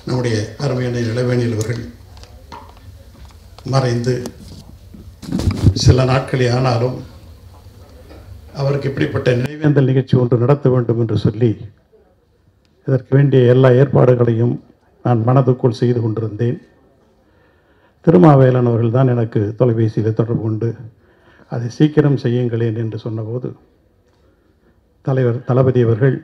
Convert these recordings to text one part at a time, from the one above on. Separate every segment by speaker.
Speaker 1: நம்முடைய அருமையான இளவேணியில் அவர்கள் மறைந்து சில நாட்களே ஆனாலும் அவருக்கு இப்படிப்பட்ட நினைவேந்தல் நிகழ்ச்சி ஒன்று நடத்த வேண்டும் என்று சொல்லி இதற்கு வேண்டிய எல்லா ஏற்பாடுகளையும் நான் மனதுக்குள் செய்து கொண்டிருந்தேன் திருமாவேலன் அவர்கள் தான் எனக்கு தொலைபேசியில் தொடர்பு கொண்டு அதை சீக்கிரம் செய்யுங்களேன் என்று சொன்னபோது தலைவர் தளபதி அவர்கள்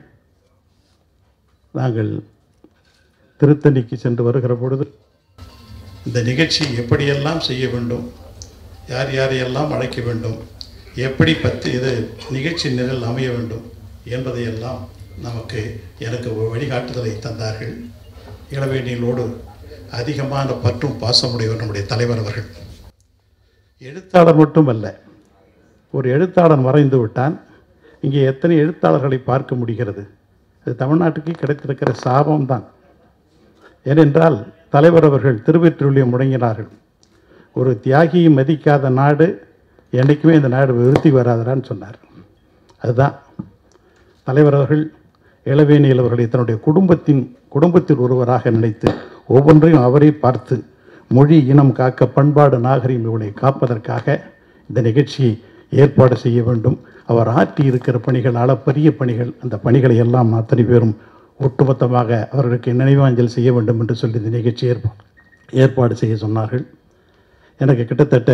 Speaker 1: நாங்கள் திருத்தணிக்கு சென்று வருகிற பொழுது இந்த நிகழ்ச்சி எப்படியெல்லாம் செய்ய வேண்டும் யார் யாரையெல்லாம் அழைக்க வேண்டும் எப்படி பற்றி இது நிகழ்ச்சி நிரல் அமைய வேண்டும் என்பதையெல்லாம் நமக்கு எனக்கு ஒரு வழிகாட்டுதலை தந்தார்கள் இளவேணியிலோடு அதிகமான பற்றும் பாசமுடையவர் நம்முடைய தலைவர் அவர்கள் எழுத்தாளர் மட்டுமல்ல ஒரு எழுத்தாளன் மறைந்து விட்டான் இங்கே எத்தனை எழுத்தாளர்களை பார்க்க முடிகிறது அது தமிழ்நாட்டுக்கு கிடைத்திருக்கிற சாபம்தான் ஏனென்றால் தலைவர் அவர்கள் திருவெற்றியுள்ளியை முடங்கினார்கள் ஒரு தியாகியை மதிக்காத நாடு என்றைக்குமே இந்த நாடு விருத்தி வராதரான்னு சொன்னார் அதுதான் தலைவர் அவர்கள் இளவேணியில் அவர்களை தன்னுடைய குடும்பத்தின் குடும்பத்தில் ஒருவராக நினைத்து ஒவ்வொன்றையும் அவரை பார்த்து மொழி இனம் காக்க பண்பாடு நாகரிகம் இவளை காப்பதற்காக இந்த நிகழ்ச்சியை ஏற்பாடு செய்ய வேண்டும் அவர் ஆற்றி இருக்கிற பணிகள் அளப்பரிய பணிகள் அந்த பணிகளை எல்லாம் அத்தனை பேரும் ஒட்டுமொத்தமாக அவர்களுக்கு நினைவாஞ்சல் செய்ய வேண்டும் என்று சொல்லி இந்த நிகழ்ச்சி ஏற்பா ஏற்பாடு செய்ய சொன்னார்கள் எனக்கு கிட்டத்தட்ட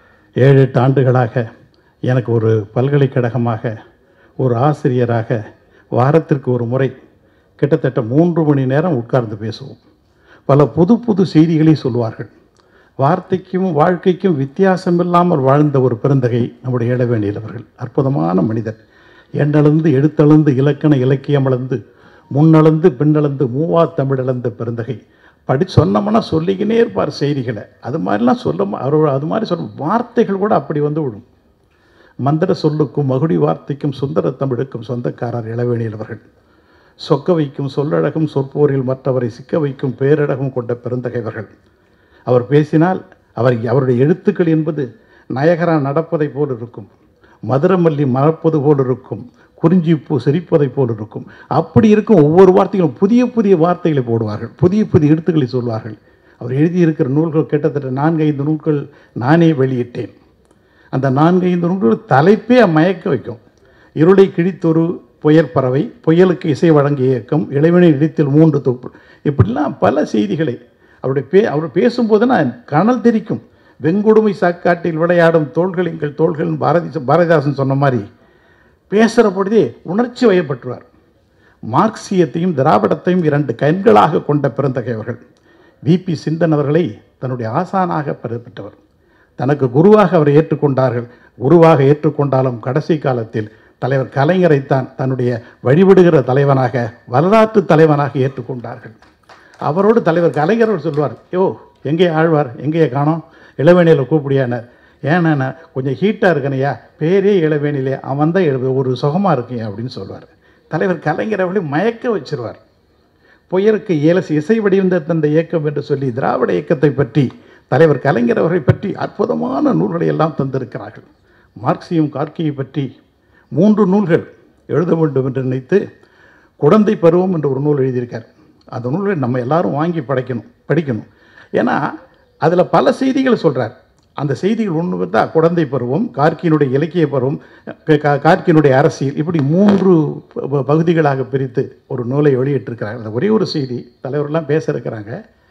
Speaker 1: ஏழு எட்டு ஆண்டுகளாக எனக்கு ஒரு பல்கலைக்கழகமாக ஒரு ஆசிரியராக வாரத்திற்கு ஒரு முறை கிட்டத்தட்ட மூன்று மணி நேரம் உட்கார்ந்து பேசுவோம் பல புது புது செய்திகளை சொல்வார்கள் வார்த்தைக்கும் வாழ்க்கைக்கும் வித்தியாசம் இல்லாமல் வாழ்ந்த ஒரு பெருந்தகை நம்முடைய இளவேணியில் அவர்கள் அற்புதமான மனிதர் எண்ணளந்து எழுத்தளந்து இலக்கண இலக்கியம் அளந்து முன்னளந்து பின்னளந்து மூவா தமிழளந்த பெருந்தகை படி சொன்னோம்னா சொல்லிக்கினே இருப்பார் செய்திகளை அது மாதிரிலாம் சொல்ல அவர் அது மாதிரி சொல்ல வார்த்தைகள் கூட அப்படி வந்து விடும் மந்திர சொல்லுக்கும் மகுடி வார்த்தைக்கும் சுந்தர தமிழுக்கும் சொந்தக்காரர் இளவேணியில் அவர்கள் சொக்க வைக்கும் சொல்லழகும் சொற்போரில் மற்றவரை சிக்க வைக்கும் பேரழகும் கொண்ட பெருந்தகைவர்கள் அவர் பேசினால் அவர் அவருடைய எழுத்துக்கள் என்பது நயகரா நடப்பதை போல் இருக்கும் மதுரமல்லி மறப்பது போல் இருக்கும் குறிஞ்சிப்பூ சிரிப்பதை போல் இருக்கும் அப்படி இருக்கும் ஒவ்வொரு வார்த்தைகளும் புதிய புதிய வார்த்தைகளை போடுவார்கள் புதிய புதிய எழுத்துக்களை சொல்வார்கள் அவர் எழுதியிருக்கிற நூல்கள் கிட்டத்தட்ட நான்கு ஐந்து நூல்கள் நானே வெளியிட்டேன் அந்த நான்கு ஐந்து நூல்கள் தலைப்பே மயக்க வைக்கும் இருளை கிழித்தொரு புயல் பறவை புயலுக்கு இசை வழங்கிய இயக்கம் இளைவனை இடித்தில் மூன்று தொப்பு இப்படிலாம் பல செய்திகளை அவருடைய பே அவர் பேசும்போது நான் கனல் தெரிக்கும் வெங்கொடுமை சாக்காட்டில் விளையாடும் தோள்கள் எங்கள் தோள்கள் பாரதி பாரதிதாசன் சொன்ன மாதிரி பேசுகிற பொழுதே உணர்ச்சி வயப்பட்டுவார் மார்க்சியத்தையும் திராவிடத்தையும் இரண்டு கண்களாக கொண்ட பெருந்தகையவர்கள் விபி சிந்தன் அவர்களை தன்னுடைய ஆசானாக பெறப்பட்டவர் தனக்கு குருவாக அவரை ஏற்றுக்கொண்டார்கள் குருவாக ஏற்றுக்கொண்டாலும் கடைசி காலத்தில் தலைவர் கலைஞரைத்தான் தன்னுடைய வழிபடுகிற தலைவனாக வரலாற்று தலைவனாக ஏற்றுக்கொண்டார்கள் அவரோடு தலைவர் கலைஞர் அவர் சொல்வார் யோ எங்கே ஆழ்வார் எங்கேயே காணோம் இளவேணியில் கூப்பிடியானார் ஏன்னா கொஞ்சம் ஹீட்டாக இருக்கணையா பேரே இளவேணிலே அவன் தான் எழு ஒரு சுகமாக இருக்கேன் அப்படின்னு சொல்வார் தலைவர் கலைஞர் அவர்களை மயக்க வச்சிருவார் புயலுக்கு இயலசி இசை வடிவந்த தந்த இயக்கம் என்று சொல்லி திராவிட இயக்கத்தை பற்றி தலைவர் கலைஞர் அவரை பற்றி அற்புதமான நூல்களை எல்லாம் தந்திருக்கிறார்கள் மார்க்சியம் கார்கியை பற்றி மூன்று நூல்கள் எழுத வேண்டும் என்று நினைத்து குழந்தை பருவம் என்ற ஒரு நூல் எழுதியிருக்கார் அந்த நூலை நம்ம எல்லாரும் வாங்கி படைக்கணும் படிக்கணும் ஏன்னா அதில் பல செய்திகள் சொல்கிறார் அந்த செய்திகள் ஒன்று பார்த்தா குழந்தை பருவம் கார்க்கியினுடைய இலக்கிய பருவம் க- கா- கார்க்கியினுடைய அரசியல் இப்படி மூன்று ப- பகுதிகளாக பிரித்து ஒரு நூலை வெளியிட்டிருக்கிறார் அந்த ஒரே ஒரு செய்தி தலைவரெல்லாம் பேச இருக்கிறாங்க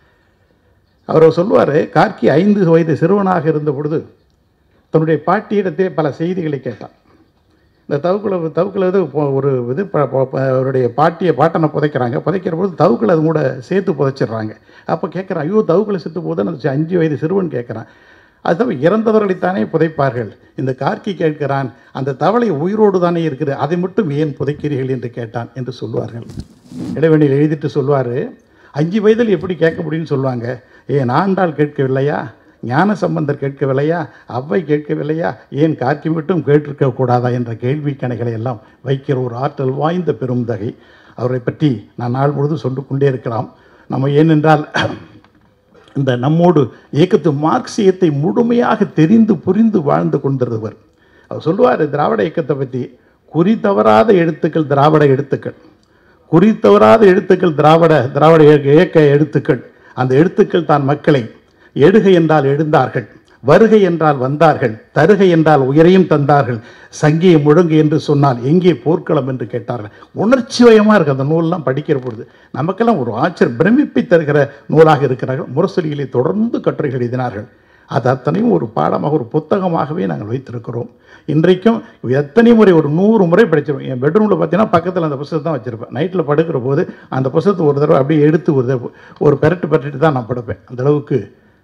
Speaker 1: அவர் சொல்லுவார் கார்க்கி ஐந்து வயது சிறுவனாக இருந்த பொழுது தன்னுடைய பாட்டியிடத்தே பல செய்திகளை கேட்டான் இந்த தவுக்குல தவுக்குல இது பொ- ஒரு இது ப- ப- ப- அவருடைய பாட்டியை பாட்டனை புதைக்கிறாங்க புதைக்கிற போது தவுக்குல அது கூட சேர்த்து புதைச்சிடுறாங்க அப்போ கேட்குறான் ஐயோ தவுக்குல செத்து போதுன்னு அந்த அஞ்சு வயது சிறுவன் கேட்குறான் அதுதான் இறந்தவர்களைத்தானே புதைப்பார்கள் இந்த கார்க்கி கேட்கிறான் அந்த தவளை உயிரோடு தானே இருக்குது அதை மட்டும் ஏன் புதைக்கிறீர்கள் என்று கேட்டான் என்று சொல்வார்கள் இடைவெளியில் எழுதிட்டு சொல்வார் அஞ்சு வயதில் எப்படி கேட்க முடியும்னு சொல்லுவாங்க ஏன் ஆண்டாள் கேட்கவில்லையா ஞான சம்பந்தர் கேட்கவில்லையா அவ்வை கேட்கவில்லையா ஏன் கார்க்கி மட்டும் கேட்டிருக்க கூடாதா என்ற கேள்வி கணைகளை எல்லாம் வைக்கிற ஒரு ஆற்றல் வாய்ந்த பெருந்தகை அவரை பற்றி நான் நாள் பொழுது சொல்லிக் கொண்டே இருக்கலாம் நம்ம ஏனென்றால் இந்த நம்மோடு இயக்கத்து மார்க்சியத்தை முழுமையாக தெரிந்து புரிந்து வாழ்ந்து கொண்டிருந்தவர் அவர் சொல்லுவார் திராவிட இயக்கத்தை பற்றி குறி தவறாத எழுத்துக்கள் திராவிட எழுத்துக்கள் குறித்தவராத எழுத்துக்கள் திராவிட திராவிட இயக்க இயக்க எழுத்துக்கள் அந்த எழுத்துக்கள் தான் மக்களை எடுகை என்றால் எழுந்தார்கள் வருகை என்றால் வந்தார்கள் தருகை என்றால் உயரையும் தந்தார்கள் சங்கியை முழங்கு என்று சொன்னால் எங்கே போர்க்களம் என்று கேட்டார்கள் உணர்ச்சிவயமாக இருக்கு அந்த நூலெல்லாம் படிக்கிற பொழுது நமக்கெல்லாம் ஒரு ஆச்சர் பிரமிப்பை தருகிற நூலாக இருக்கிறார்கள் முரசொலிகளை தொடர்ந்து கட்டுரைகள் எழுதினார்கள் அது அத்தனையும் ஒரு பாடமாக ஒரு புத்தகமாகவே நாங்கள் வைத்திருக்கிறோம் இன்றைக்கும் எத்தனை முறை ஒரு நூறு முறை படிச்சிருப்பேன் என் பெட்ரூமில் பார்த்தீங்கன்னா பக்கத்தில் அந்த புத்தகத்தை தான் வச்சுருப்பேன் நைட்டில் படுக்கிற போது அந்த புத்தகத்தை ஒரு தடவை அப்படியே எடுத்து ஒரு தடவை ஒரு பெரட்டு பெரட்டிட்டு தான் நான் படுப்பேன் அந்த அளவுக்கு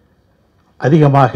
Speaker 1: அதிகமாக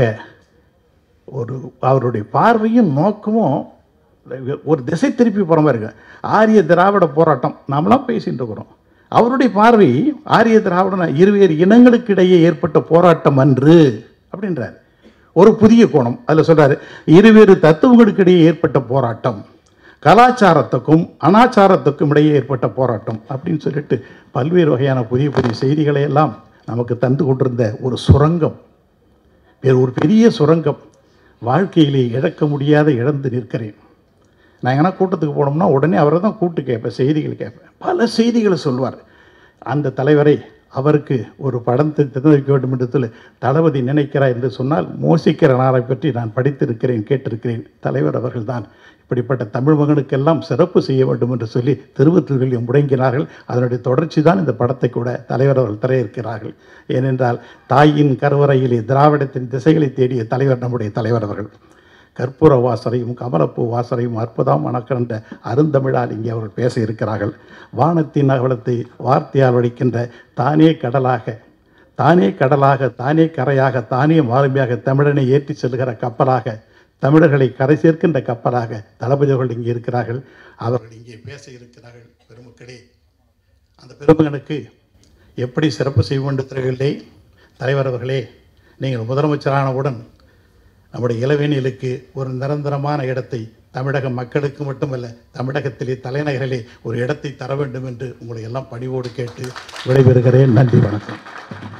Speaker 1: ஒரு அவருடைய பார்வையும் நோக்கமும் ஒரு திசை திருப்பி போகிற மாதிரி இருக்கு ஆரிய திராவிட போராட்டம் நாமெல்லாம் பேசிட்டு இருக்கிறோம் அவருடைய பார்வை ஆரிய திராவிட இருவேறு இனங்களுக்கு இடையே ஏற்பட்ட போராட்டம் அன்று அப்படின்றார் ஒரு புதிய கோணம் அதில் சொல்றாரு இருவேறு தத்துவங்களுக்கு இடையே ஏற்பட்ட போராட்டம் கலாச்சாரத்துக்கும் அனாச்சாரத்துக்கும் இடையே ஏற்பட்ட போராட்டம் அப்படின்னு சொல்லிட்டு பல்வேறு வகையான புதிய புதிய செய்திகளை எல்லாம் நமக்கு தந்து கொண்டிருந்த ஒரு சுரங்கம் வேறு ஒரு பெரிய சுரங்கம் வாழ்க்கையிலே இழக்க முடியாத இழந்து நிற்கிறேன் நான் எங்கன்னா கூட்டத்துக்கு போனோம்னா உடனே அவரை தான் கூட்டு கேட்பேன் செய்திகள் கேட்பேன் பல செய்திகளை சொல்வார் அந்த தலைவரை அவருக்கு ஒரு படத்தை திறந்து வைக்க வேண்டும் என்று சொல்லி தளபதி நினைக்கிறார் என்று சொன்னால் மோசிக்கிறனாரை பற்றி நான் படித்திருக்கிறேன் கேட்டிருக்கிறேன் தலைவர் அவர்கள்தான் இப்படிப்பட்ட தமிழ் மகனுக்கெல்லாம் சிறப்பு செய்ய வேண்டும் என்று சொல்லி திருவத்தூரில் முடங்கினார்கள் அதனுடைய தொடர்ச்சி தான் இந்த படத்தை கூட தலைவர் அவர்கள் திரையிருக்கிறார்கள் ஏனென்றால் தாயின் கருவறையிலே திராவிடத்தின் திசைகளை தேடிய தலைவர் நம்முடைய தலைவர் அவர்கள் கற்பூர வாசரையும் கமலப்பூ வாசரையும் அற்புதம் மணக்கின்ற அருந்தமிழால் இங்கே அவர்கள் பேச இருக்கிறார்கள் வானத்தின் அகலத்தை வார்த்தையால் வடிக்கின்ற தானே கடலாக தானே கடலாக தானே கரையாக தானே மாலுமையாக தமிழனை ஏற்றி செல்கிற கப்பலாக தமிழர்களை கரை சேர்க்கின்ற கப்பலாக தளபதிகள் இங்கே இருக்கிறார்கள் அவர்கள் இங்கே பேச இருக்கிறார்கள் பெருமக்களே அந்த பெருமகனுக்கு எப்படி சிறப்பு செய்ய வேண்டும் தெரியவில்லை தலைவர் அவர்களே நீங்கள் முதலமைச்சரானவுடன் நம்முடைய இளவேனியலுக்கு ஒரு நிரந்தரமான இடத்தை தமிழக மக்களுக்கு மட்டுமல்ல தமிழகத்திலே தலைநகரிலே ஒரு இடத்தை தர வேண்டும் என்று உங்களை எல்லாம் பணிவோடு கேட்டு விடைபெறுகிறேன் நன்றி வணக்கம்